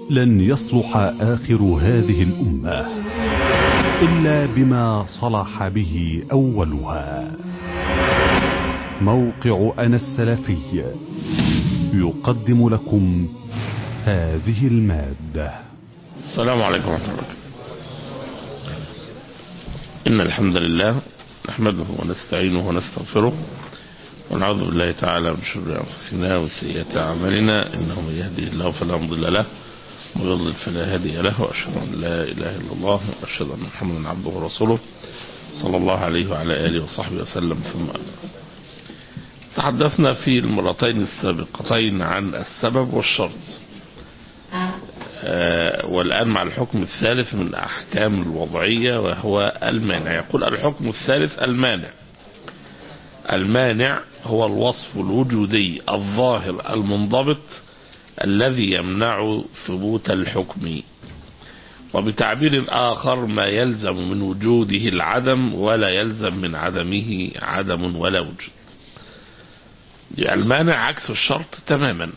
لن يصلح آخر هذه الأمة إلا بما صلح به أولها موقع أنا السلفي يقدم لكم هذه المادة السلام عليكم ورحمة الله إن الحمد لله نحمده ونستعينه ونستغفره ونعوذ بالله تعالى من شر أنفسنا وسيئات أعمالنا إنه من يهدي الله فلا مضل له ويضلل فلا هادي له وأشهد أن لا إله إلا الله وأشهد أن محمدا عبده ورسوله صلى الله عليه وعلى آله وصحبه وسلم ثم أما تحدثنا في المرتين السابقتين عن السبب والشرط آه والآن مع الحكم الثالث من أحكام الوضعية وهو المانع يقول الحكم الثالث المانع المانع هو الوصف الوجودي الظاهر المنضبط الذي يمنع ثبوت الحكم وبتعبير آخر ما يلزم من وجوده العدم ولا يلزم من عدمه عدم ولا وجود المانع عكس الشرط تماما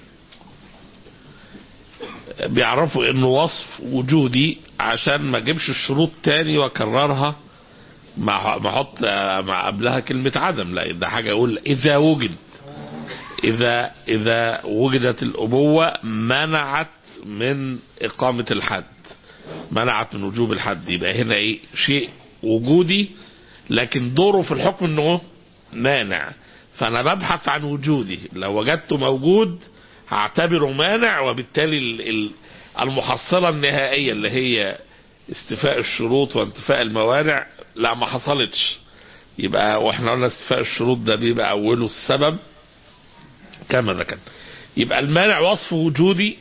بيعرفوا انه وصف وجودي عشان ما اجيبش الشروط تاني واكررها ما ما احط مع قبلها كلمه عدم لا ده حاجه اقول اذا وجد اذا اذا وجدت الابوه منعت من اقامه الحد منعت من وجوب الحد يبقى هنا ايه شيء وجودي لكن دوره في الحكم انه مانع فانا ببحث عن وجوده لو وجدته موجود هعتبره مانع وبالتالي المحصله النهائيه اللي هي استيفاء الشروط وانتفاء الموانع لا ما حصلتش يبقى واحنا قلنا استيفاء الشروط ده بيبقى اوله السبب كما ذكر يبقى المانع وصف وجودي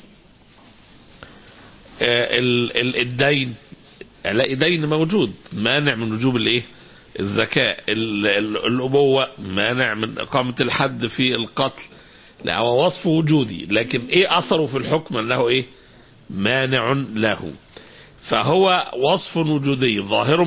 الدين الاقي دين موجود مانع من وجوب الايه الزكاة الأبوة مانع من إقامة الحد في القتل لا هو وصف وجودي لكن إيه أثره في الحكم أنه إيه مانع له فهو وصف وجودي ظاهر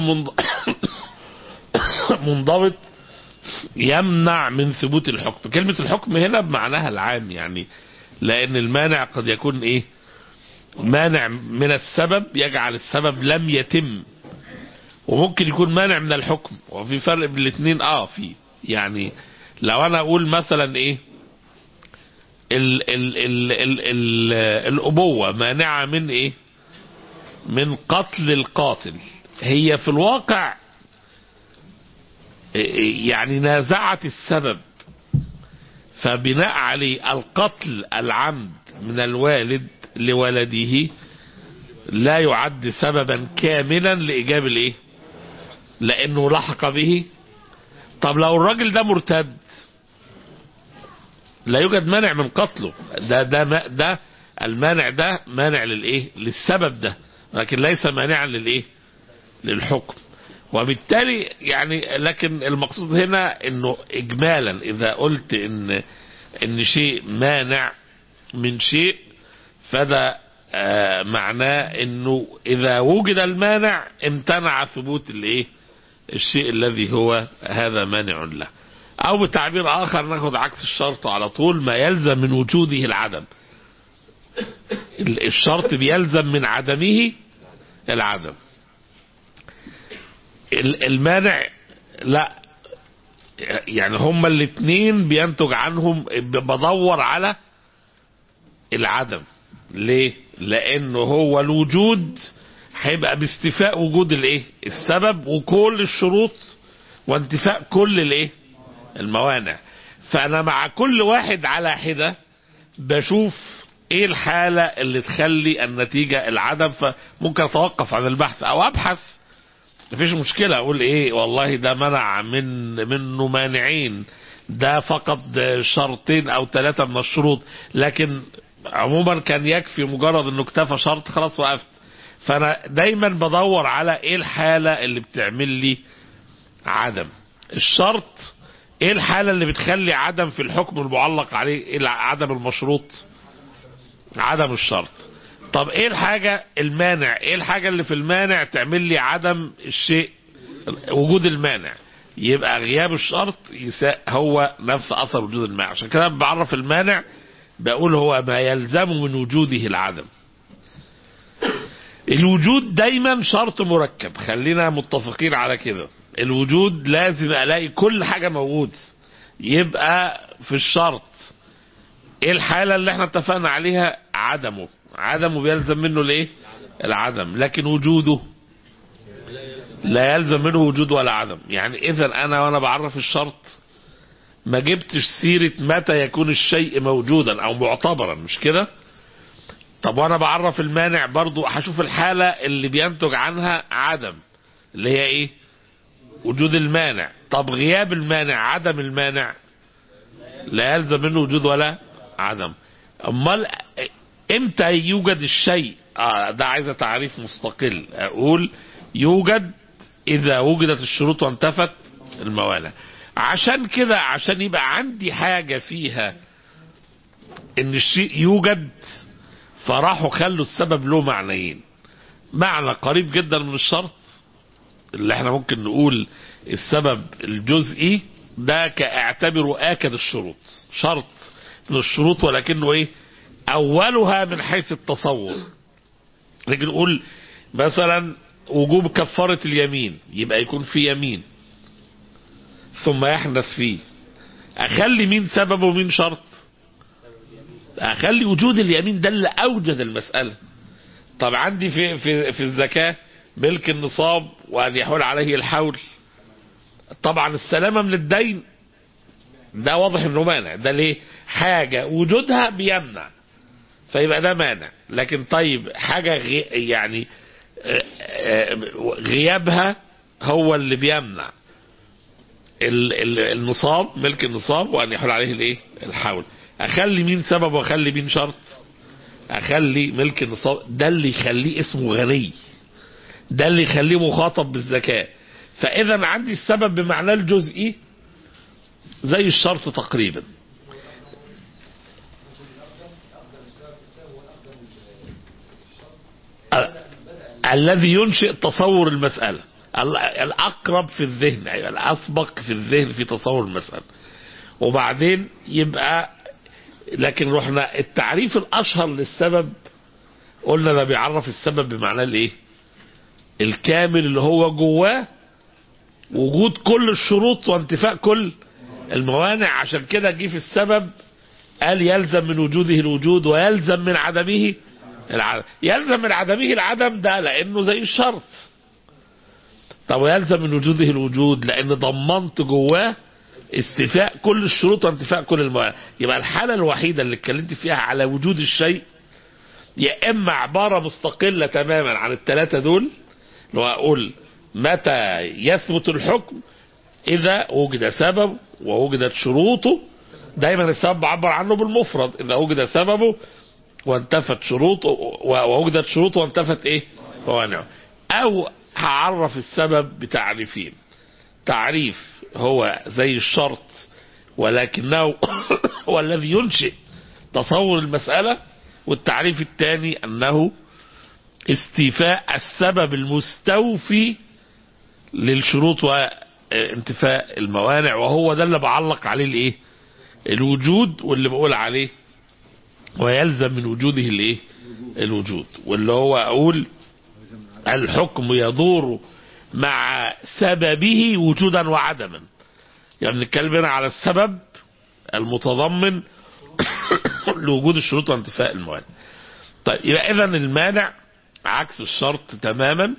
منضبط يمنع من ثبوت الحكم كلمة الحكم هنا بمعناها العام يعني لأن المانع قد يكون إيه مانع من السبب يجعل السبب لم يتم وممكن يكون مانع من الحكم وفي فرق بين الاثنين اه في يعني لو انا اقول مثلا ايه ال ال ال ال ال الابوه مانعه من ايه من قتل القاتل هي في الواقع يعني نازعت السبب فبناء عليه القتل العمد من الوالد لولده لا يعد سببا كاملا لايجاب الايه لانه لحق به طب لو الراجل ده مرتد لا يوجد مانع من قتله ده ده ده المانع ده مانع للايه للسبب ده لكن ليس مانعا للايه للحكم وبالتالي يعني لكن المقصود هنا انه اجمالا اذا قلت ان ان شيء مانع من شيء فده آه معناه انه اذا وجد المانع امتنع ثبوت الايه الشيء الذي هو هذا مانع له او بتعبير اخر ناخد عكس الشرط على طول ما يلزم من وجوده العدم الشرط بيلزم من عدمه العدم المانع لا يعني هما الاثنين بينتج عنهم بدور على العدم ليه لانه هو الوجود هيبقى باستيفاء وجود الايه السبب وكل الشروط وانتفاء كل الايه الموانع فانا مع كل واحد على حده بشوف ايه الحالة اللي تخلي النتيجة العدم فممكن اتوقف عن البحث او ابحث مفيش مشكلة اقول ايه والله ده منع من منه مانعين ده فقط شرطين او ثلاثة من الشروط لكن عموما كان يكفي مجرد انه اكتفى شرط خلاص وقفت فانا دايما بدور على ايه الحالة اللي بتعمل لي عدم الشرط ايه الحالة اللي بتخلي عدم في الحكم المعلق عليه إيه عدم المشروط عدم الشرط طب ايه الحاجة المانع ايه الحاجة اللي في المانع تعمل لي عدم الشيء وجود المانع يبقى غياب الشرط يساء هو نفس اثر وجود المانع عشان كده بعرف المانع بقول هو ما يلزم من وجوده العدم الوجود دايما شرط مركب خلينا متفقين على كده الوجود لازم الاقي كل حاجة موجود يبقى في الشرط ايه الحالة اللي احنا اتفقنا عليها عدمه عدمه بيلزم منه الايه العدم لكن وجوده لا يلزم منه وجود ولا عدم يعني اذا انا وانا بعرف الشرط ما جبتش سيرة متى يكون الشيء موجودا او معتبرا مش كده طب وانا بعرف المانع برضو هشوف الحالة اللي بينتج عنها عدم اللي هي ايه وجود المانع طب غياب المانع عدم المانع لا يلزم منه وجود ولا عدم امال امتى يوجد الشيء آه ده عايزه تعريف مستقل اقول يوجد اذا وجدت الشروط وانتفت الموانع عشان كده عشان يبقى عندي حاجة فيها ان الشيء يوجد فراحوا خلوا السبب له معنيين معنى قريب جدا من الشرط اللي احنا ممكن نقول السبب الجزئي ده كاعتبره آكد الشروط شرط من الشروط ولكنه ايه اولها من حيث التصور لكن نقول مثلا وجوب كفارة اليمين يبقى يكون في يمين ثم يحدث فيه اخلي مين سبب ومين شرط اخلي وجود اليمين ده اللي اوجد المسألة طب عندي في, في, في الزكاة ملك النصاب وان يحول عليه الحول طبعا السلامة من الدين ده واضح انه مانع ده ليه حاجة وجودها بيمنع فيبقى ده مانع لكن طيب حاجة غي يعني غيابها هو اللي بيمنع النصاب ملك النصاب وان يحول عليه الايه الحول اخلي مين سبب واخلي مين شرط اخلي ملك النصاب ده اللي يخليه اسمه غني ده اللي يخليه مخاطب بالزكاة فاذا عندي السبب بمعناه الجزئي زي الشرط تقريبا الذي ينشئ تصور المسألة الأقرب في الذهن أيوة الأسبق في الذهن في تصور المسألة وبعدين يبقى لكن رحنا التعريف الأشهر للسبب قلنا ده بيعرف السبب بمعنى الايه الكامل اللي هو جواه وجود كل الشروط وانتفاء كل الموانع عشان كده جه في السبب قال يلزم من وجوده الوجود ويلزم من عدمه العدم يلزم من عدمه العدم ده لانه زي الشرط طب ويلزم من وجوده الوجود لان ضمنت جواه استيفاء كل الشروط وانتفاء كل الموانع يبقى الحالة الوحيدة اللي اتكلمت فيها على وجود الشيء يا اما عبارة مستقلة تماما عن الثلاثة دول اللي هو اقول متى يثبت الحكم اذا وجد سبب ووجدت شروطه دايما السبب بعبر عنه بالمفرد اذا وجد سببه وانتفت شروطه ووجدت شروطه وانتفت ايه موانعه او هعرف السبب بتعريفين تعريف هو زي الشرط ولكنه هو الذي ينشئ تصور المسألة والتعريف الثاني أنه استيفاء السبب المستوفي للشروط وانتفاء الموانع وهو ده اللي بعلق عليه الايه الوجود واللي بقول عليه ويلزم من وجوده الايه الوجود واللي هو اقول الحكم يدور مع سببه وجودا وعدما يعني بنتكلم هنا على السبب المتضمن لوجود الشروط وانتفاء الموانع طيب يبقى اذا المانع عكس الشرط تماما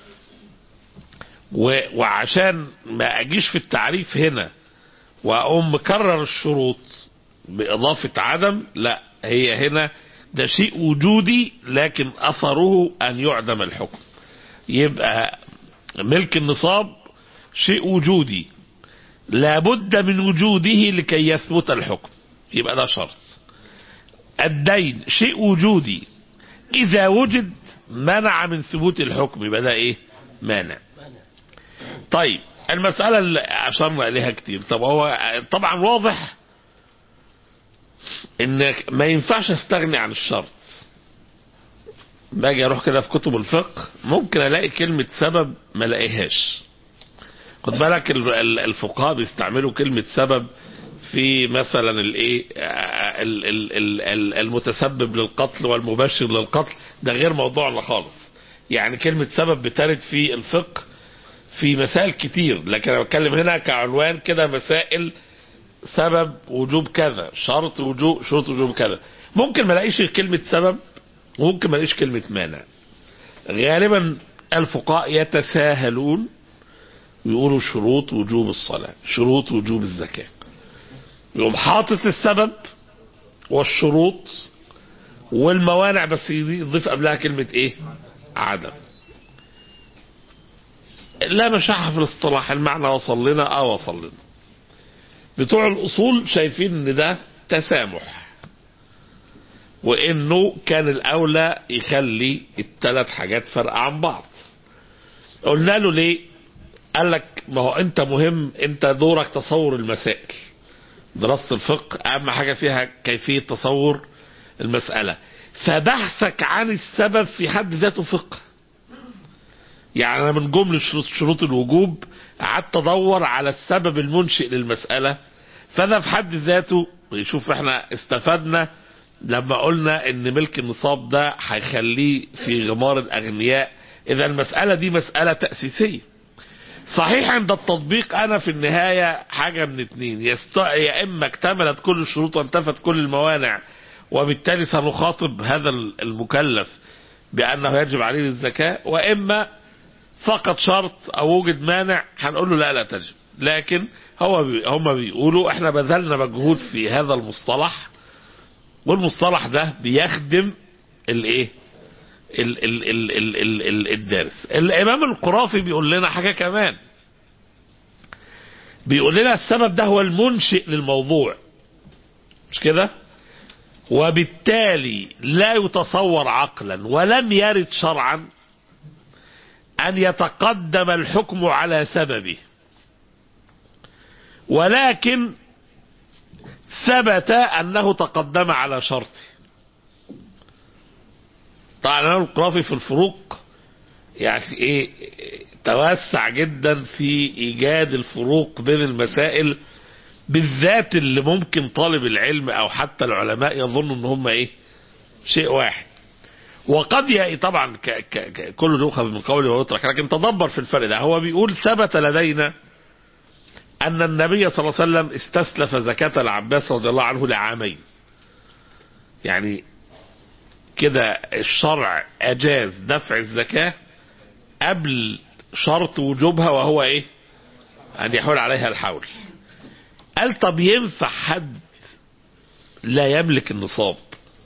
وعشان ما اجيش في التعريف هنا واقوم مكرر الشروط باضافه عدم لا هي هنا ده شيء وجودي لكن اثره ان يعدم الحكم يبقى ملك النصاب شيء وجودي لابد من وجوده لكي يثبت الحكم يبقى ده شرط الدين شيء وجودي اذا وجد منع من ثبوت الحكم يبقى ده ايه مانع طيب المسألة اللي أشرنا إليها كتير طب هو طبعا واضح إنك ما ينفعش استغني عن الشرط باجي أروح كده في كتب الفقه ممكن ألاقي كلمة سبب ما الاقيهاش خد بالك الفقهاء بيستعملوا كلمة سبب في مثلا الايه المتسبب للقتل والمبشر للقتل ده غير موضوعنا خالص يعني كلمة سبب بترد في الفقه في مسائل كتير لكن انا بتكلم هنا كعنوان كده مسائل سبب وجوب كذا شرط وجوب شروط وجوب كذا ممكن ما الاقيش كلمة سبب وممكن ما الاقيش كلمة مانع غالبا الفقهاء يتساهلون ويقولوا شروط وجوب الصلاة شروط وجوب الزكاة يقوم حاطط السبب والشروط والموانع بس يضيف قبلها كلمة ايه عدم لا مشاحة في الاصطلاح المعنى وصل لنا اه وصل لنا بتوع الاصول شايفين ان ده تسامح وانه كان الاولى يخلي الثلاث حاجات فرق عن بعض قلنا له ليه قال لك ما هو انت مهم انت دورك تصور المسائل دراسة الفقه اهم حاجة فيها كيفية تصور المسألة فبحثك عن السبب في حد ذاته فقه يعني انا من جملة شروط, شروط الوجوب قعدت ادور على السبب المنشئ للمسألة فده في حد ذاته يشوف احنا استفدنا لما قلنا ان ملك النصاب ده هيخليه في غمار الاغنياء اذا المسألة دي مسألة تأسيسية صحيح عند التطبيق انا في النهاية حاجة من اتنين يست... يا اما اكتملت كل الشروط وانتفت كل الموانع وبالتالي سنخاطب هذا المكلف بانه يجب عليه الزكاة واما فقط شرط او وجد مانع هنقول له لا لا تجب لكن هو بي... هم بيقولوا احنا بذلنا مجهود في هذا المصطلح والمصطلح ده بيخدم الايه ال ال ال ال ال ال الدارس الامام القرافي بيقول لنا حاجه كمان بيقول لنا السبب ده هو المنشئ للموضوع مش كده وبالتالي لا يتصور عقلا ولم يرد شرعا ان يتقدم الحكم على سببه ولكن ثبت انه تقدم على شرطه طبعا الامام القرافي في الفروق يعني ايه توسع جدا في ايجاد الفروق بين المسائل بالذات اللي ممكن طالب العلم او حتى العلماء يظنوا ان هم ايه شيء واحد وقد يأتي طبعا ك ك كل يؤخذ من قوله ويترك لكن تدبر في الفرق ده هو بيقول ثبت لدينا أن النبي صلى الله عليه وسلم استسلف زكاة العباس رضي الله عنه لعامين يعني كده الشرع أجاز دفع الزكاة قبل شرط وجوبها وهو إيه أن يحول عليها الحول قال طب ينفع حد لا يملك النصاب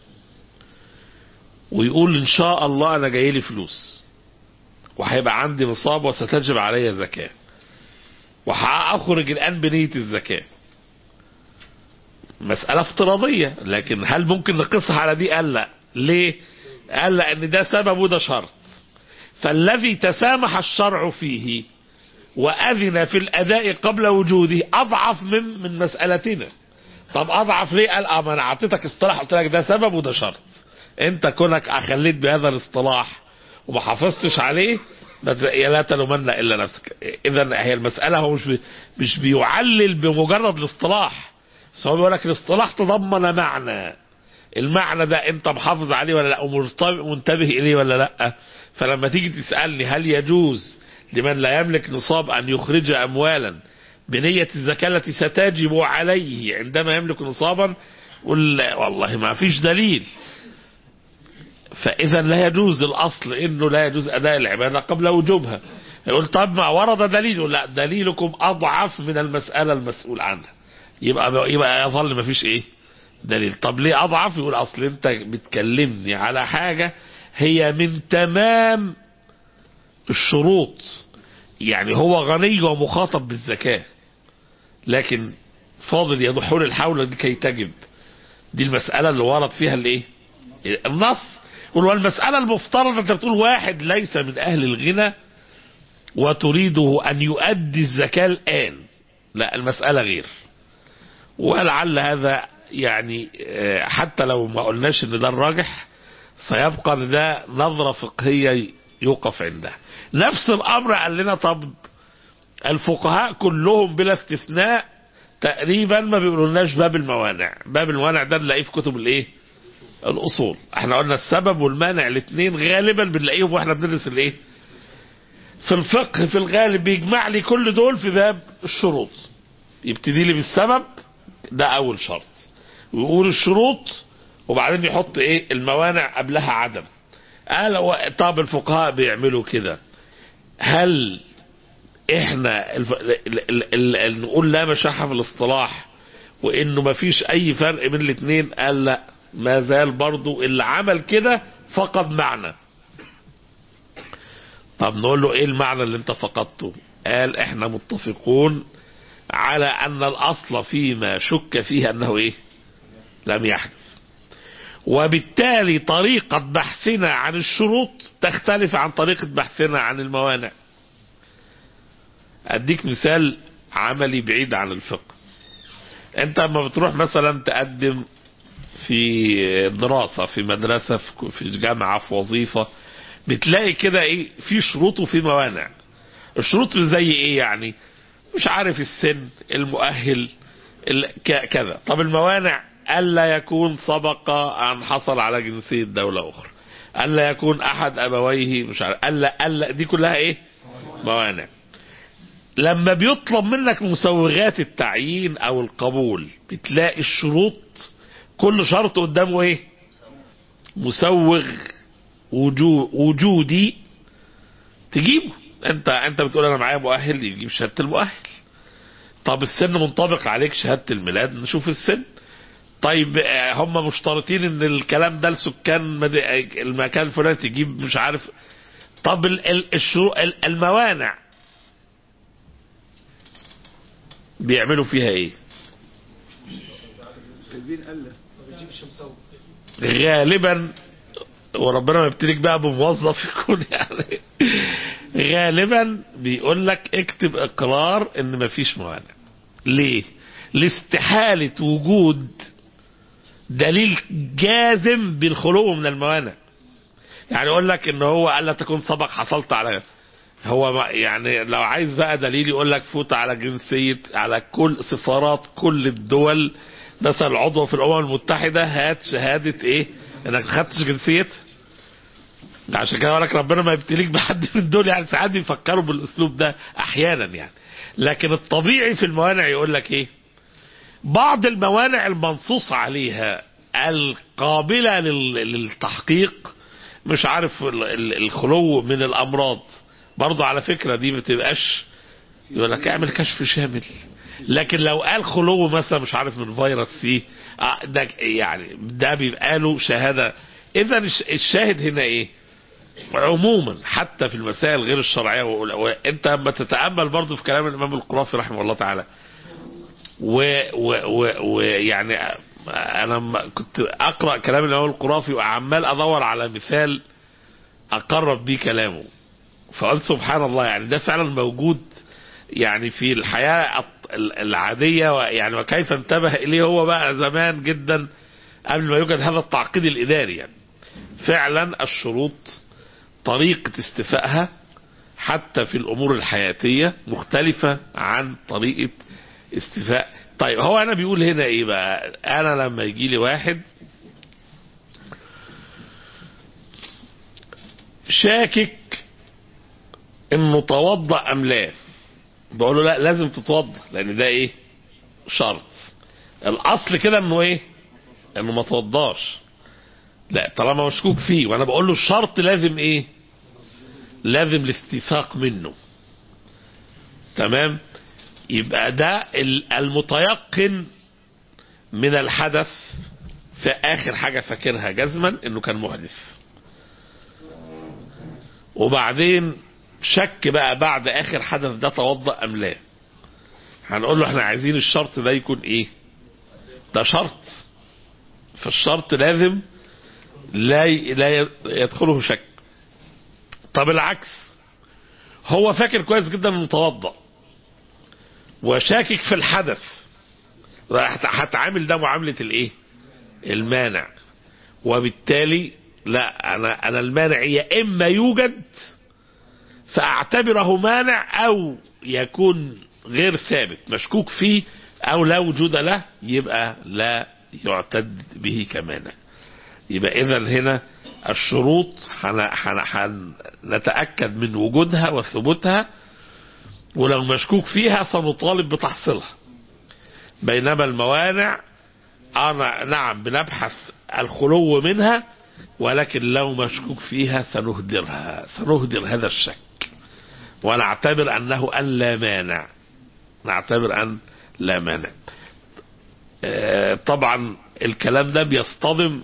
ويقول إن شاء الله أنا جاي لي فلوس وهيبقى عندي نصاب وستجب علي زكاه وهأخرج الآن بنية الزكاة مسألة افتراضية لكن هل ممكن نقصها على دي قال لا ليه قال لا ان ده سبب وده شرط فالذي تسامح الشرع فيه وأذن في الأداء قبل وجوده أضعف من من مسألتنا طب أضعف ليه قال اه ما أنا أعطيتك اصطلاح قلت لك ده سبب وده شرط أنت كونك أخليت بهذا الاصطلاح وما حافظتش عليه لا تلومن الا نفسك اذا هي المساله هو مش بي مش بيعلل بمجرد الاصطلاح بس هو بيقول لك الاصطلاح تضمن معنى المعنى ده انت محافظ عليه ولا لا ومنتبه اليه ولا لا فلما تيجي تسالني هل يجوز لمن لا يملك نصاب ان يخرج اموالا بنيه الزكاه التي ستجب عليه عندما يملك نصابا قل والله ما فيش دليل فإذا لا يجوز الأصل إنه لا يجوز أداء العبادة قبل وجوبها يقول طب ما ورد دليل لا دليلكم أضعف من المسألة المسؤول عنها يبقى يبقى يظل ما فيش إيه دليل طب ليه أضعف يقول أصل أنت بتكلمني على حاجة هي من تمام الشروط يعني هو غني ومخاطب بالزكاة لكن فاضل يضحون الحول لكي تجب دي المسألة اللي ورد فيها الايه النص والمسألة المفترضة انت بتقول واحد ليس من اهل الغنى وتريده ان يؤدي الزكاة الان لا المسألة غير ولعل هذا يعني حتى لو ما قلناش ان ده الراجح فيبقى ان ده نظرة فقهية يوقف عندها نفس الامر قال لنا طب الفقهاء كلهم بلا استثناء تقريبا ما بيقولولناش باب الموانع باب الموانع ده نلاقيه في كتب الايه الاصول احنا قلنا السبب والمانع الاثنين غالبا بنلاقيهم واحنا بندرس الايه في الفقه في الغالب بيجمع لي كل دول في باب الشروط يبتدي لي بالسبب ده اول شرط ويقول الشروط وبعدين يحط ايه الموانع قبلها عدم قال و- طب الفقهاء بيعملوا كده هل احنا الف... ال... ال... ال... ال... نقول لا مشاحة في الاصطلاح وانه ما فيش اي فرق بين الاثنين قال لا ما زال برضو اللي عمل كده فقد معنى طب نقول له ايه المعنى اللي انت فقدته قال احنا متفقون على ان الاصل فيما شك فيه انه ايه لم يحدث وبالتالي طريقة بحثنا عن الشروط تختلف عن طريقة بحثنا عن الموانع اديك مثال عملي بعيد عن الفقه انت لما بتروح مثلا تقدم في دراسة في مدرسة في في جامعة في وظيفة بتلاقي كده ايه في شروط وفي موانع الشروط زي ايه يعني مش عارف السن المؤهل ال- ك- كذا طب الموانع ألا يكون سبق أن حصل على جنسية دولة أخرى ألا يكون أحد أبويه مش عارف ألا ألا دي كلها إيه موانع لما بيطلب منك مسوغات التعيين أو القبول بتلاقي الشروط كل شرط قدامه إيه مسوغ وجو- وجودي تجيبه انت انت بتقول انا معايا مؤهل يجيب شهاده المؤهل طب السن منطبق عليك شهاده الميلاد نشوف السن طيب آه، هم مشترطين ان الكلام ده لسكان مد- آه، المكان الفلاني تجيب مش عارف طب ال- ال- الشرو- ال- الموانع بيعملوا فيها ايه كاتبين قلة غالبا وربنا ما يبتليك بقى بموظف يكون يعني غالبا بيقول لك اكتب اقرار ان مفيش موانع ليه لاستحالة وجود دليل جازم بالخلو من الموانع يعني يقول لك ان هو الا تكون سبق حصلت على هو ما- يعني لو عايز بقى دليل يقول لك فوت على جنسية على كل سفارات كل الدول مثلا عضو في الامم المتحدة هات شهادة ايه انك ما خدتش جنسية عشان كده يقول لك ربنا ما يبتليك بحد من دول يعني ساعات بيفكروا بالاسلوب ده احيانا يعني لكن الطبيعي في الموانع يقول لك ايه بعض الموانع المنصوص عليها القابلة لل- للتحقيق مش عارف ال- ال- الخلو من الامراض برضو على فكرة دي ما تبقاش يقول لك اعمل كشف شامل لكن لو قال خلو مثلا مش عارف من فيروس سي آه، ده يعني ده بيبقى له شهادة اذا الش- الشاهد هنا ايه عموما حتى في المسائل غير الشرعية وال- وانت لما تتأمل برضو في كلام الامام القرافي رحمه الله تعالى ويعني و و و يعني انا لما كنت اقرا كلام الامام القرافي وعمال ادور على مثال اقرب بيه كلامه فقلت سبحان الله يعني ده فعلا موجود يعني في الحياه الط- ال- العاديه يعني وكيف انتبه اليه هو بقى زمان جدا قبل ما يوجد هذا التعقيد الاداري يعني فعلا الشروط طريقه استيفائها حتى في الامور الحياتيه مختلفه عن طريقه استيفاء طيب هو انا بيقول هنا ايه بقى انا لما يجي لي واحد شاكك انه توضأ ام لا بقول له لا لازم تتوضأ لان ده ايه شرط الاصل كده انه ايه انه ما توضاش لا طالما مشكوك فيه وانا بقول له الشرط لازم ايه لازم الاستيثاق منه تمام يبقى ده ال- المتيقن من الحدث في اخر حاجة فاكرها جزما انه كان محدث وبعدين شك بقى بعد اخر حدث ده توضأ ام لا هنقول له احنا عايزين الشرط ده يكون ايه ده شرط فالشرط لازم لا ي- لا يدخله شك طب العكس هو فاكر كويس جدا انه توضأ وشاكك في الحدث هت- هتعامل ده معاملة الايه المانع وبالتالي لا انا انا المانع يا اما يوجد فاعتبره مانع او يكون غير ثابت مشكوك فيه او لا وجود له يبقى لا يعتد به كمانع يبقى اذا هنا الشروط نتأكد من وجودها وثبوتها ولو مشكوك فيها سنطالب بتحصيلها بينما الموانع أنا نعم بنبحث الخلو منها ولكن لو مشكوك فيها سنهدرها سنهدر هذا الشك ونعتبر أنه أن لا مانع نعتبر أن لا مانع طبعا الكلام ده بيصطدم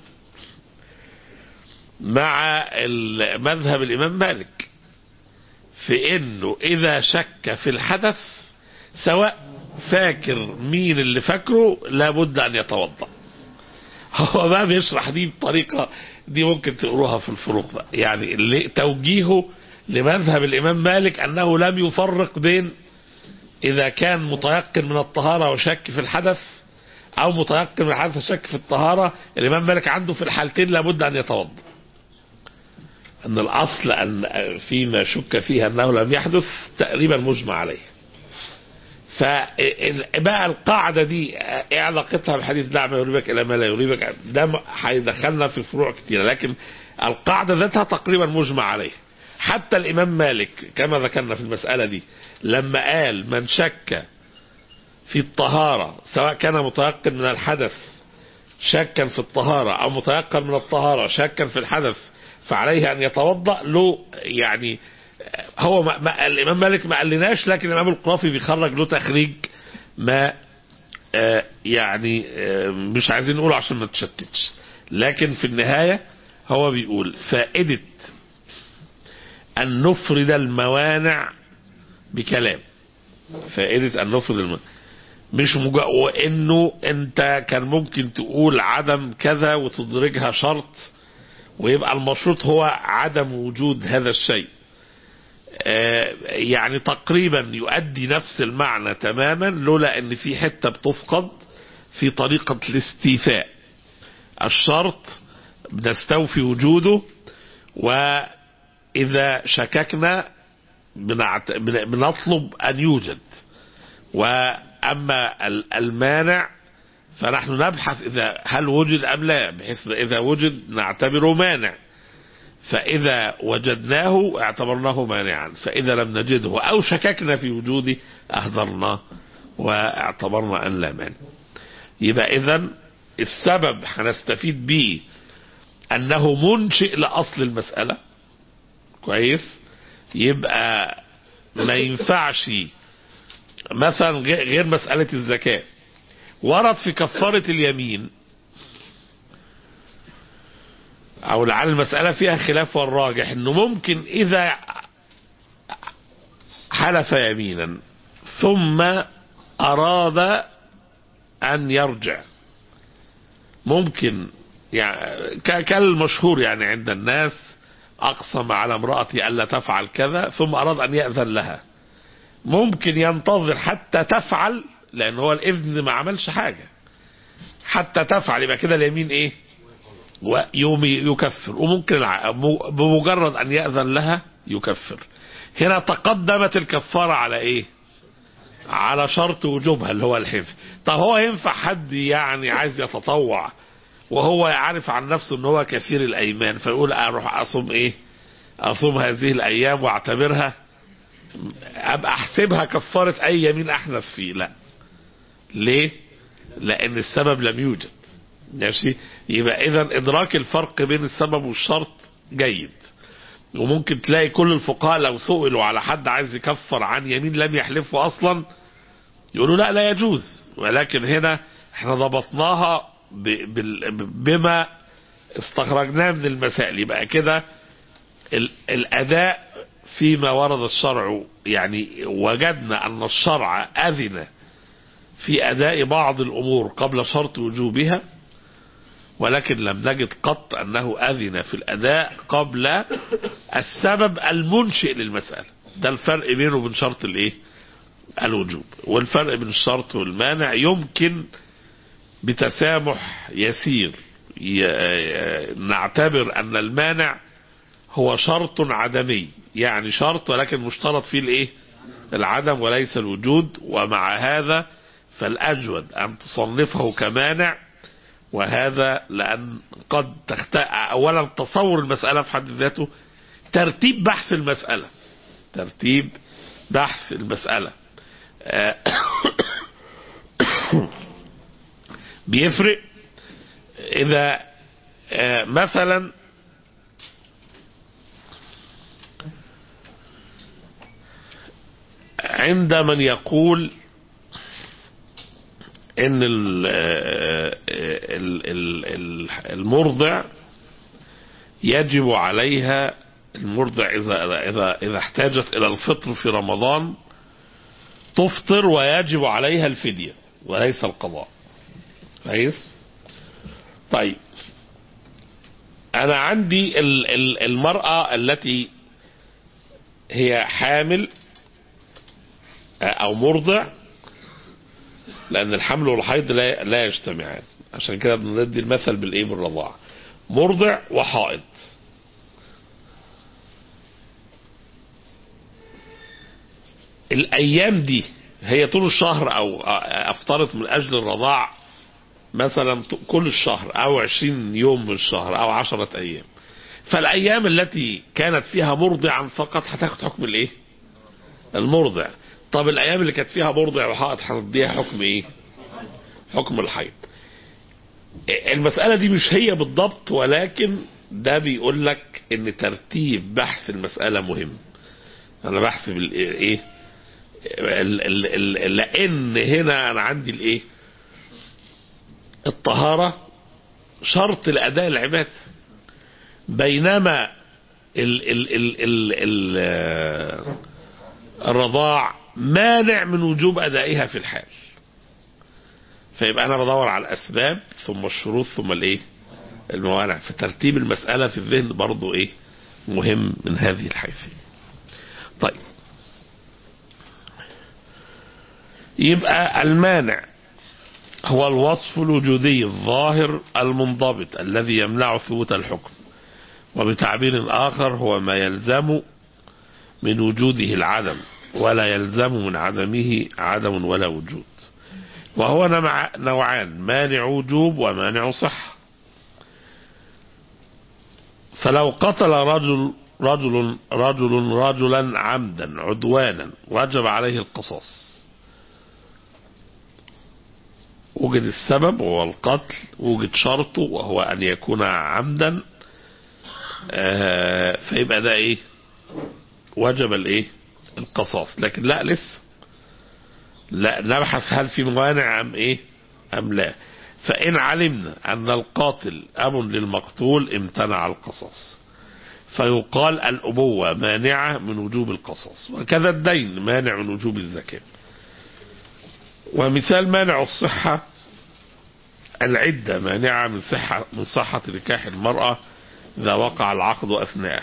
مع مذهب الإمام مالك في انه اذا شك في الحدث سواء فاكر مين اللي فاكره لابد ان يتوضا هو بقى بيشرح دي بطريقه دي ممكن تقروها في الفروق بقى يعني اللي توجيهه لمذهب الامام مالك انه لم يفرق بين اذا كان متيقن من الطهاره وشك في الحدث او متيقن من الحدث وشك في الطهاره الامام مالك عنده في الحالتين لابد ان يتوضا ان الاصل ان فيما شك فيه انه لم يحدث تقريبا مجمع عليه فبقى القاعده دي ايه علاقتها بحديث دع ما يريبك الى ما لا يريبك ده هيدخلنا في فروع كتيره لكن القاعده ذاتها تقريبا مجمع عليه حتى الامام مالك كما ذكرنا في المساله دي لما قال من شك في الطهاره سواء كان متيقن من الحدث شكا في الطهاره او متيقن من الطهاره شكا في الحدث فعليه ان يتوضا له يعني هو ما ما الامام مالك ما قالناش لكن الامام القرافي بيخرج له تخريج ما آه يعني آه مش عايزين نقوله عشان ما تشتتش لكن في النهايه هو بيقول فائده ان نفرد الموانع بكلام فائده ان نفرد الموانع مش مجا... وانه انت كان ممكن تقول عدم كذا وتدرجها شرط ويبقى المشروط هو عدم وجود هذا الشيء يعني تقريبا يؤدي نفس المعنى تماما لولا ان في حتة بتفقد في طريقة الاستيفاء الشرط بنستوفي وجوده واذا شككنا بنعت... بنطلب ان يوجد واما المانع فنحن نبحث إذا هل وجد أم لا بحيث إذا وجد نعتبره مانع فإذا وجدناه اعتبرناه مانعا فإذا لم نجده أو شككنا في وجوده أهدرناه واعتبرنا أن لا مانع يبقى إذا السبب هنستفيد به أنه منشئ لأصل المسألة كويس يبقى ما ينفعش مثلا غير مسألة الزكاة ورد في كفارة اليمين او لعل المسألة فيها خلاف والراجح انه ممكن اذا حلف يمينا ثم اراد ان يرجع ممكن يعني كالمشهور يعني عند الناس اقسم على امرأتي الا تفعل كذا ثم اراد ان يأذن لها ممكن ينتظر حتى تفعل لان هو الاذن ما عملش حاجة حتى تفعل يبقى كده اليمين ايه ويوم يكفر وممكن بمجرد ان يأذن لها يكفر هنا تقدمت الكفارة على ايه على شرط وجوبها اللي هو الحفظ طب هو ينفع حد يعني عايز يتطوع وهو يعرف عن نفسه ان هو كثير الايمان فيقول اروح اصوم ايه اصوم هذه الايام واعتبرها ابقى احسبها كفارة اي يمين احنف فيه لا ليه لان السبب لم يوجد ماشي يبقى اذا ادراك الفرق بين السبب والشرط جيد وممكن تلاقي كل الفقهاء لو سئلوا على حد عايز يكفر عن يمين لم يحلفه اصلا يقولوا لا لا يجوز ولكن هنا احنا ضبطناها بما استخرجناه من المسائل يبقى كده الاداء فيما ورد الشرع يعني وجدنا ان الشرع اذن في اداء بعض الامور قبل شرط وجوبها ولكن لم نجد قط انه اذن في الاداء قبل السبب المنشئ للمسألة ده الفرق بينه وبين شرط الايه الوجوب والفرق بين الشرط والمانع يمكن بتسامح يسير نعتبر ان المانع هو شرط عدمي يعني شرط ولكن مشترط فيه الايه العدم وليس الوجود ومع هذا فالاجود ان تصنفه كمانع وهذا لأن قد تخت... أولا تصور المسألة في حد ذاته ترتيب بحث المسألة ترتيب بحث المسألة آه، بيفرق إذا آه، مثلا عند من يقول ان ال- ال- ال- ال- المرضع يجب عليها المرضع اذا اذا اذا احتاجت الى الفطر في رمضان تفطر ويجب عليها الفديه وليس القضاء كويس طيب انا عندي ال- ال- المراه التي هي حامل او مرضع لان الحمل والحيض لا لا يجتمعان عشان كده بندي المثل بالايه بالرضاعه مرضع وحائض الايام دي هي طول الشهر او افترض من اجل الرضاع مثلا كل الشهر او عشرين يوم من الشهر او عشرة ايام فالايام التي كانت فيها مرضعا فقط هتاخد حكم الايه المرضع طب الايام اللي كانت فيها مرضع وحائط هنديها حكم ايه حكم الحيض المسألة دي مش هي بالضبط ولكن ده بيقول لك ان ترتيب بحث المسألة مهم انا بحث بالايه ال- ال- ال- لان هنا انا عندي الايه الطهارة شرط لأداء العبادة بينما ال ال ال ال ال الرضاع مانع من وجوب أدائها في الحال فيبقى أنا بدور على الأسباب ثم الشروط ثم الإيه الموانع فترتيب المسألة في الذهن برضو إيه مهم من هذه الحيثية طيب يبقى المانع هو الوصف الوجودي الظاهر المنضبط الذي يمنع ثبوت الحكم وبتعبير آخر هو ما يلزم من وجوده العدم ولا يلزم من عدمه عدم ولا وجود وهو نوع- نوعان مانع وجوب ومانع صحة فلو قتل رجل رجل رجل رجلا عمدا عدوانا وجب عليه القصاص وجد السبب وهو القتل وجد شرطه وهو أن يكون عمدا آه، فيبقى ده إيه وجب الإيه القصاص لكن لا لسه لا نبحث هل في موانع أم إيه أم لا فإن علمنا أن القاتل أب للمقتول امتنع القصاص فيقال الأبوة مانعة من وجوب القصاص وكذا الدين مانع من وجوب الزكاة ومثال مانع الصحة العدة مانعة من صحة من صحة نكاح المرأة إذا وقع العقد أثناءه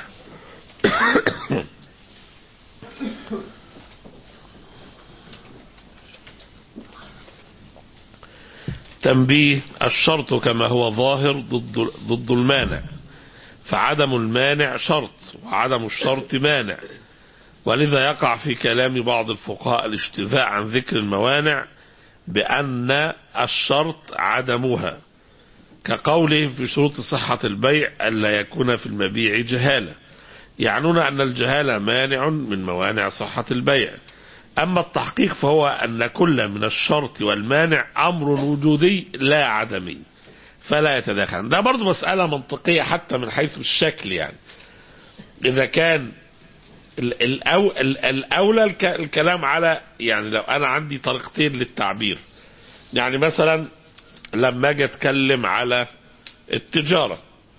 تنبيه الشرط كما هو ظاهر ضد ضد المانع فعدم المانع شرط وعدم الشرط مانع ولذا يقع في كلام بعض الفقهاء الاجتزاء عن ذكر الموانع بأن الشرط عدمها كقولهم في شروط صحة البيع ألا يكون في المبيع جهالة يعنون أن الجهالة مانع من موانع صحة البيع أما التحقيق فهو أن كل من الشرط والمانع أمر وجودي لا عدمي فلا يتداخل ده برضو مسألة منطقية حتى من حيث الشكل يعني إذا كان ال- الأو ال- الأولى الك- الكلام على يعني لو أنا عندي طريقتين للتعبير يعني مثلا لما أجي أتكلم على التجارة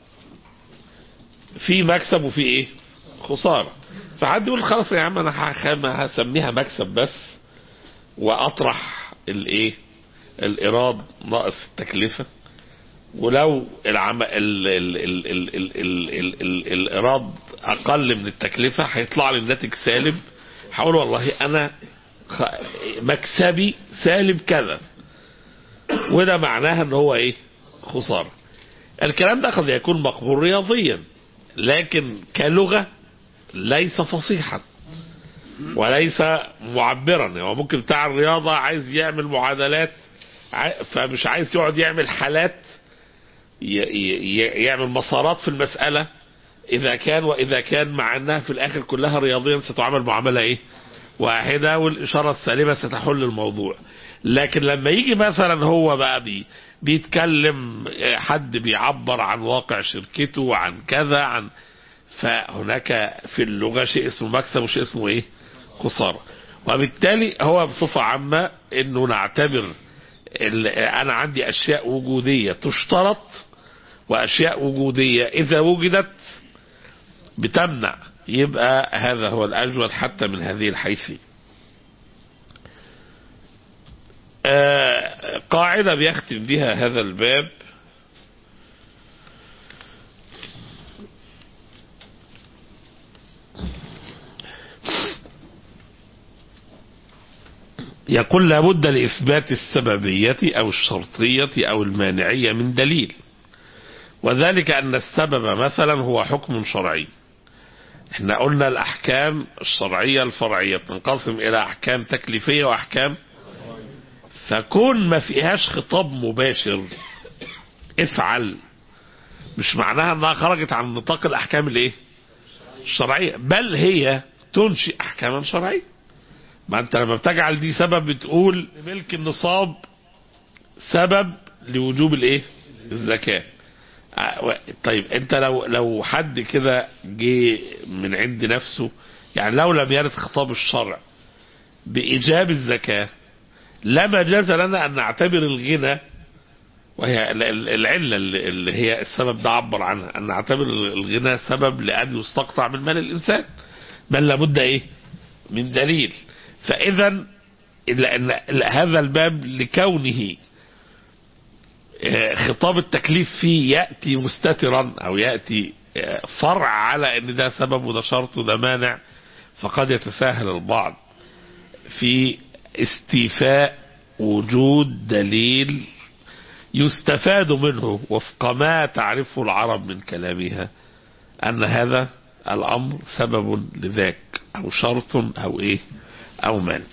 في مكسب وفي إيه خسارة فحد يقول خلاص يا عم أنا هخ- هسميها مكسب بس وأطرح الإيه الإيراد ناقص التكلفة ولو العم... ال... ال... ال... ال... ال... ال... ال... ال... الإيراد أقل من التكلفة هيطلع لي الناتج سالب هقول والله أنا خ... مكسبي سالب كذا وده معناها ان هو ايه خسارة الكلام ده قد يكون مقبول رياضيا لكن كلغة ليس فصيحا وليس معبرا هو ممكن بتاع الرياضة عايز يعمل معادلات ع- فمش عايز يقعد يعمل حالات ي- ي- يعمل مسارات في المسألة إذا كان وإذا كان مع أنها في الآخر كلها رياضيا ستعامل معاملة إيه واحدة والإشارة السالبة ستحل الموضوع لكن لما يجي مثلا هو بقى بي بيتكلم آه، حد بيعبر عن واقع شركته عن كذا عن فهناك في اللغة شيء اسمه مكسب وشيء اسمه ايه خسارة وبالتالي هو بصفة عامة انه نعتبر ال- انا عندي اشياء وجودية تشترط واشياء وجودية اذا وجدت بتمنع يبقى هذا هو الاجود حتى من هذه الحيثية آه، قاعدة بيختم بها هذا الباب يقول لابد لإثبات السببية أو الشرطية أو المانعية من دليل وذلك أن السبب مثلا هو حكم شرعي احنا قلنا الأحكام الشرعية الفرعية تنقسم إلى أحكام تكليفية وأحكام فكون ما فيهاش خطاب مباشر افعل مش معناها انها خرجت عن نطاق الاحكام الايه الشرعيه بل هي تنشئ احكاما شرعيه ما انت لما بتجعل دي سبب بتقول ملك النصاب سبب لوجوب الايه الزكاه آه، و- طيب انت لو لو حد كده جه من عند نفسه يعني لو لم يرد خطاب الشرع بايجاب الزكاه لا مجاز لنا ان نعتبر الغنى وهي ال- ال- العلة اللي اللي هي السبب ده عبر عنها أن نعتبر الغنى سبب لأن يستقطع من مال الإنسان بل لابد إيه من دليل فإذا لأن هذا الباب لكونه آه، خطاب التكليف فيه يأتي مستترا أو يأتي آه، فرع على أن ده سبب وده شرط وده مانع فقد يتساهل البعض في استيفاء وجود دليل يستفاد منه وفق ما تعرفه العرب من كلامها أن هذا الأمر سبب لذاك أو شرط أو إيه أو مانع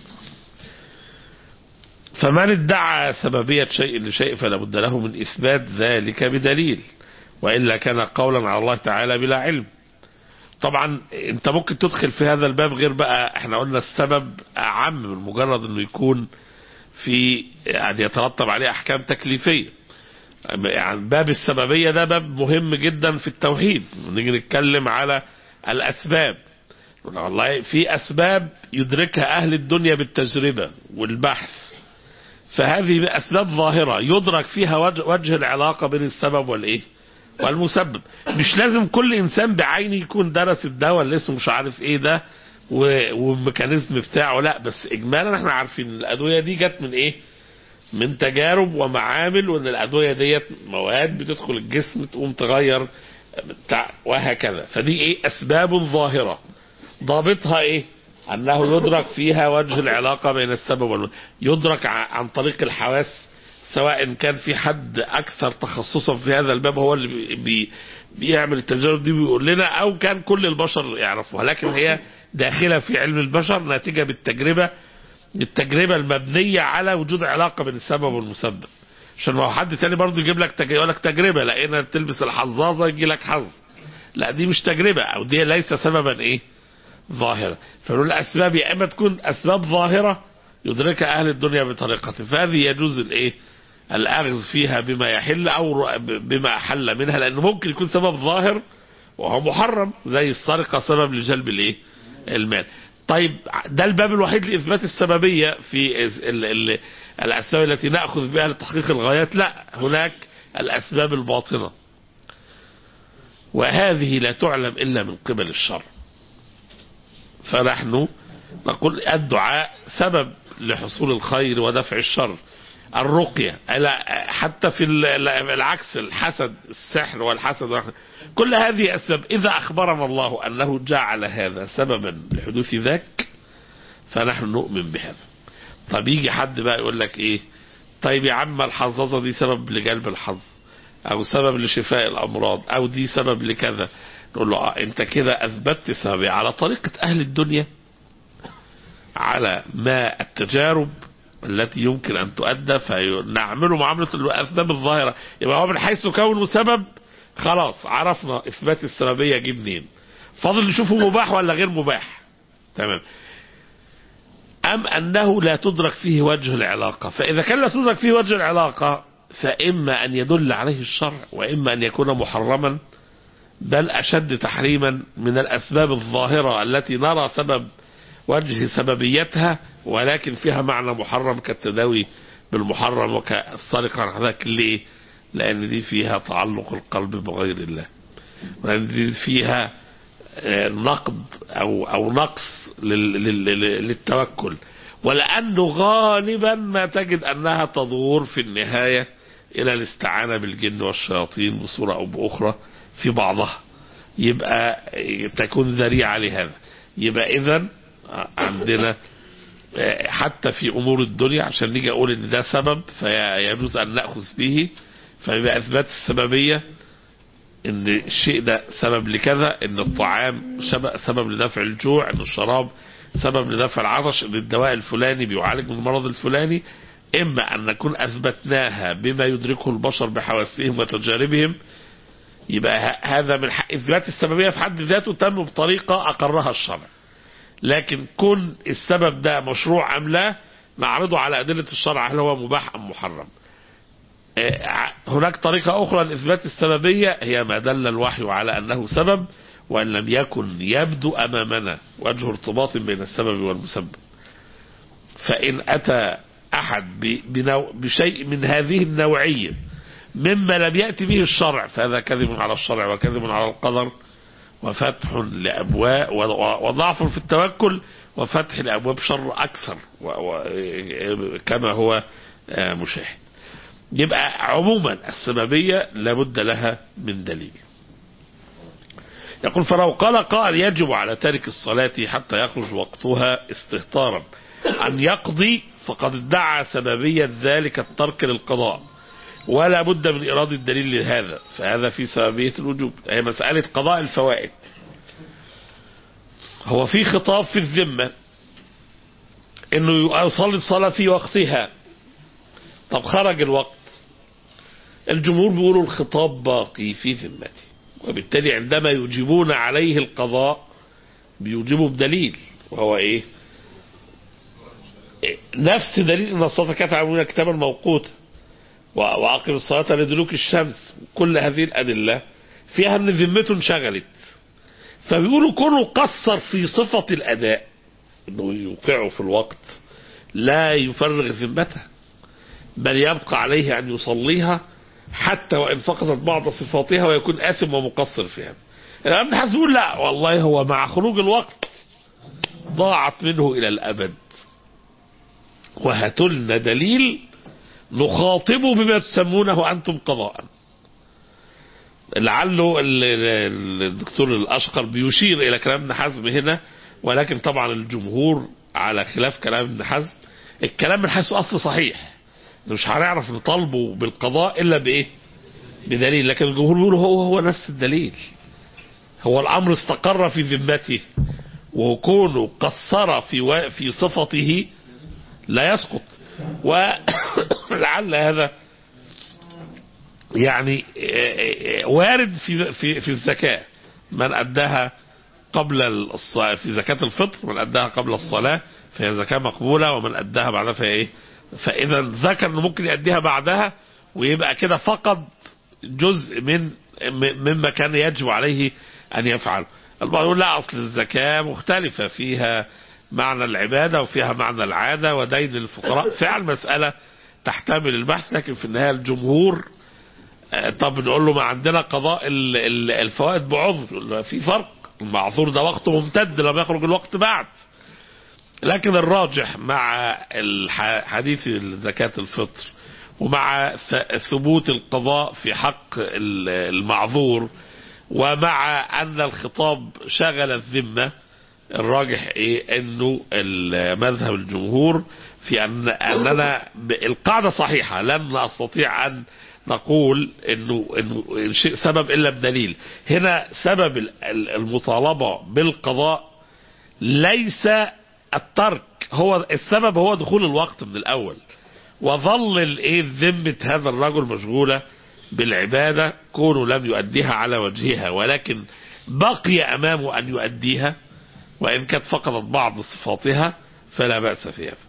فمن ادعى سببية شيء لشيء فلا بد له من إثبات ذلك بدليل وإلا كان قولا على الله تعالى بلا علم طبعا انت ممكن تدخل في هذا الباب غير بقى احنا قلنا السبب اعم من مجرد انه يكون في يعني يترتب عليه احكام تكليفيه يعني باب السببيه ده باب مهم جدا في التوحيد نيجي نتكلم على الاسباب والله في اسباب يدركها اهل الدنيا بالتجربه والبحث فهذه اسباب ظاهره يدرك فيها وجه, وجه العلاقه بين السبب والايه والمسبب مش لازم كل انسان بعينه يكون درس الدواء اللي اسمه مش عارف ايه ده و- والميكانيزم بتاعه لا بس اجمالا احنا عارفين ان الادويه دي جت من ايه من تجارب ومعامل وان الادويه ديت مواد بتدخل الجسم تقوم تغير بتاع وهكذا فدي ايه اسباب ظاهره ضابطها ايه انه يدرك فيها وجه العلاقه بين السبب والمسبب يدرك ع- عن طريق الحواس سواء كان في حد اكثر تخصصا في هذا الباب هو اللي بي بي بيعمل التجارب دي ويقول لنا او كان كل البشر يعرفوها لكن هي داخله في علم البشر ناتجه بالتجربه التجربه المبنيه على وجود علاقه بين السبب والمسبب عشان ما هو حد تاني برضه يجيب لك تج... يقول لك تجربه لقينا تلبس الحظاظه يجي لك حظ لا دي مش تجربه او دي ليس سببا ايه ظاهره فنقول الاسباب يا اما تكون اسباب ظاهره يدركها اهل الدنيا بطريقه فهذه يجوز الايه الاخذ فيها بما يحل او ر- بما احل منها لانه ممكن يكون سبب ظاهر وهو محرم زي السرقه سبب لجلب الايه المال طيب ده الباب الوحيد لاثبات السببيه في ال ال الاسباب التي ناخذ بها لتحقيق الغايات لا هناك الاسباب الباطنه وهذه لا تعلم الا من قبل الشر فنحن نقول الدعاء سبب لحصول الخير ودفع الشر الرقية ألا- حتى في ال- ال- العكس الحسد السحر والحسد والحسد. كل هذه أسباب إذا أخبرنا الله أنه جعل هذا سببا لحدوث ذاك فنحن نؤمن بهذا طب يجي حد بقى يقول لك إيه طيب يا عم الحظاظة دي سبب لجلب الحظ أو سبب لشفاء الأمراض أو دي سبب لكذا نقول له آه أنت كده أثبتت سببية على طريقة أهل الدنيا على ما التجارب التي يمكن أن تؤدى فنعمله معاملة الأسباب الظاهرة يبقى هو من حيث كونه سبب خلاص عرفنا إثبات السببية جه منين فاضل نشوفه مباح ولا غير مباح تمام أم أنه لا تدرك فيه وجه العلاقة فإذا كان لا تدرك فيه وجه العلاقة فإما أن يدل عليه الشرع وإما أن يكون محرما بل أشد تحريما من الأسباب الظاهرة التي نرى سبب وجه سببيتها ولكن فيها معنى محرم كالتداوي بالمحرم وكالسرقة هذاك ليه لأن دي فيها تعلق القلب بغير الله لأن دي فيها نقد أو, أو نقص للتوكل ولأنه غالبا ما تجد أنها تدور في النهاية إلى الاستعانة بالجن والشياطين بصورة أو بأخرى في بعضها يبقى تكون ذريعة لهذا يبقى إذا عندنا حتى في أمور الدنيا عشان نيجي أقول إن ده سبب فيجوز أن نأخذ به فيبقى إثبات السببية ان الشيء ده سبب لكذا ان الطعام سبب لدفع الجوع ان الشراب سبب لدفع العطش ان الدواء الفلاني بيعالج من المرض الفلاني اما ان نكون اثبتناها بما يدركه البشر بحواسهم وتجاربهم يبقى هذا من حق اثبات السببيه في حد ذاته تم بطريقه اقرها الشرع لكن كون السبب ده مشروع ام لا نعرضه على ادله الشرع هل هو مباح ام محرم هناك طريقة أخرى لإثبات السببية هي ما دل الوحي على أنه سبب وأن لم يكن يبدو أمامنا وجه ارتباط بين السبب والمسبب فإن أتى أحد بشيء من هذه النوعية مما لم يأتي به الشرع فهذا كذب على الشرع وكذب على القدر وفتح لأبواب وضعف في التوكل وفتح لأبواب شر أكثر كما هو مشاهد يبقى عموما السببية لابد لها من دليل يقول فلو قال قائل يجب على تارك الصلاة حتى يخرج وقتها استهتارا أن يقضي فقد ادعى سببية ذلك الترك للقضاء ولا بد من إرادة الدليل لهذا فهذا في سببية الوجوب هي مسألة قضاء الفوائد هو في خطاب في الذمة انه يصلي الصلاة في وقتها طب خرج الوقت الجمهور بيقولوا الخطاب باقي في ذمته وبالتالي عندما يجيبون عليه القضاء بيجيبوا بدليل وهو ايه نفس دليل ان الصلاه كانت عاملين كتابا موقوتا واقم الصلاه لدلوك الشمس كل هذه الادله فيها ان ذمته انشغلت فبيقولوا كونه قصر في صفه الاداء انه يوقعه في الوقت لا يفرغ ذمته بل يبقى عليه ان يصليها حتى وان فقدت بعض صفاتها ويكون اثم ومقصر في هذا. الامام ابن حزم يقول لا والله هو مع خروج الوقت ضاعت منه الى الابد. وهاتوا لنا دليل نخاطبه بما تسمونه انتم قضاء. لعله الدكتور الاشقر بيشير الى كلام ابن حزم هنا ولكن طبعا الجمهور على خلاف كلام ابن حزم الكلام من حيث اصل صحيح مش هنعرف نطالبه بالقضاء الا بايه بدليل لكن الجمهور بيقول هو هو نفس الدليل هو الامر استقر في ذمته وكونه قصر في و... في صفته لا يسقط ولعل هذا يعني وارد في في في الزكاه من اداها قبل الصلاة في زكاة الفطر من أداها قبل الصلاة فهي زكاة مقبولة ومن أداها بعدها فهي إيه فإذا ذكر أنه ممكن يأديها بعدها ويبقى كده فقد جزء من مما كان يجب عليه أن يفعل البعض يقول لا أصل الزكاة مختلفة فيها معنى العبادة وفيها معنى العادة ودين الفقراء فعل مسألة تحتمل البحث لكن في النهاية الجمهور طب نقول له ما عندنا قضاء الفوائد بعذر في فرق المعذور ده وقته ممتد لما يخرج الوقت بعد لكن الراجح مع حديث زكاة الفطر ومع ثبوت القضاء في حق المعذور ومع أن الخطاب شغل الذمة الراجح ايه انه مذهب الجمهور في ان اننا القاعده صحيحه لن نستطيع ان نقول انه انه الشيء سبب الا بدليل هنا سبب المطالبه بالقضاء ليس الترك هو السبب هو دخول الوقت من الاول وظل الايه ذمه هذا الرجل مشغوله بالعباده كونه لم يؤديها على وجهها ولكن بقي امامه ان يؤديها وان كانت فقدت بعض صفاتها فلا باس في هذا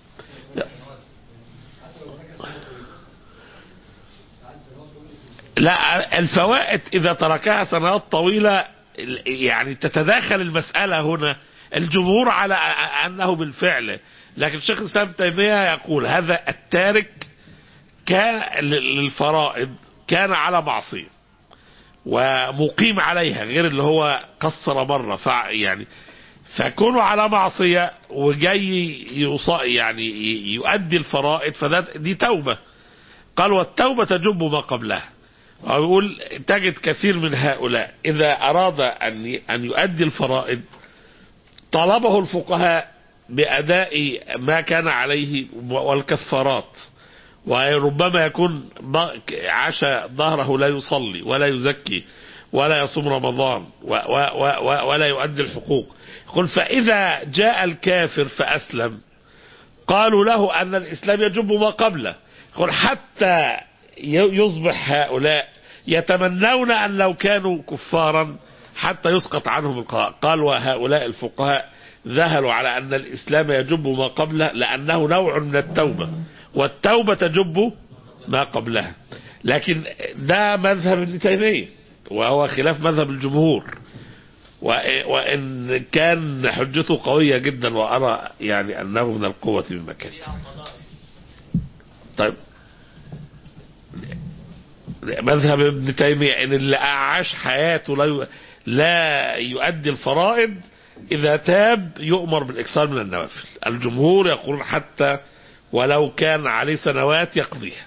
لا الفوائد إذا تركها سنوات طويلة يعني تتداخل المسألة هنا الجمهور على أنه بالفعل لكن الشيخ الإسلام تيمية يقول هذا التارك كان للفرائض كان على معصية ومقيم عليها غير اللي هو قصر مرة فع يعني فكونه على معصية وجاي يص- يعني يؤدي الفرائض فده دي توبة قال والتوبة تجب ما قبلها ويقول تجد كثير من هؤلاء إذا أراد أن أن يؤدي الفرائض طلبه الفقهاء بأداء ما كان عليه والكفارات وربما يكون ض- عاش ظهره لا يصلي ولا يزكي ولا يصوم رمضان و و و و ولا يؤدي الحقوق يقول فإذا جاء الكافر فأسلم قالوا له أن الإسلام يجب ما قبله يقول حتى ي- يصبح هؤلاء يتمنون أن لو كانوا كفارا حتى يسقط عنهم القضاء قال وهؤلاء الفقهاء ذهلوا على أن الإسلام يجب ما قبله لأنه نوع من التوبة والتوبة تجب ما قبلها لكن ده مذهب ابن تيمية وهو خلاف مذهب الجمهور وإ- وإن كان حجته قوية جدا وأرى يعني أنه من القوة بمكان طيب مذهب ابن تيمية ان اللي عاش حياته لا ي- لا يؤدي الفرائض اذا تاب يؤمر بالاكثار من النوافل الجمهور يقولون حتى ولو كان عليه سنوات يقضيها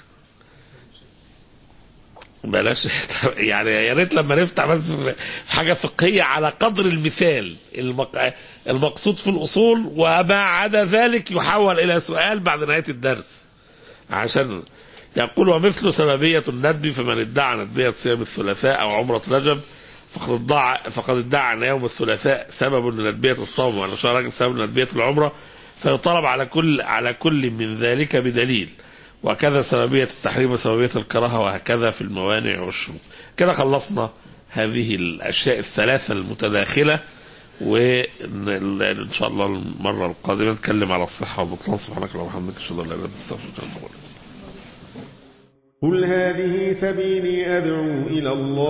بلاش يعني يا ريت لما نفتح بس في حاجه فقهيه على قدر المثال المق... المقصود في الاصول وما عدا ذلك يحول الى سؤال بعد نهايه الدرس عشان يقول ومثل سببية الندب فمن ادعى ندبية صيام الثلاثاء أو عمرة رجب فقد ادعى فقد ادعى أن يوم الثلاثاء سبب لندبية الصوم وأن شهر رجب سبب لندبية العمرة فيطلب على كل على كل من ذلك بدليل وكذا سببية التحريم وسببية الكراهة وهكذا في الموانع والشروط كده خلصنا هذه الأشياء الثلاثة المتداخلة وإن شاء الله المرة القادمة نتكلم على الصحة والبطلان سبحانك اللهم وبحمدك أشهد أن لا إله إلا أنت أستغفرك وأتوب إليك قل هذه سبيلي أدعو إلى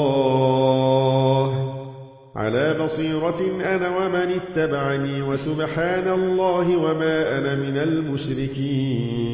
الله على بصيرة أنا ومن اتبعني وسبحان الله وما أنا من المشركين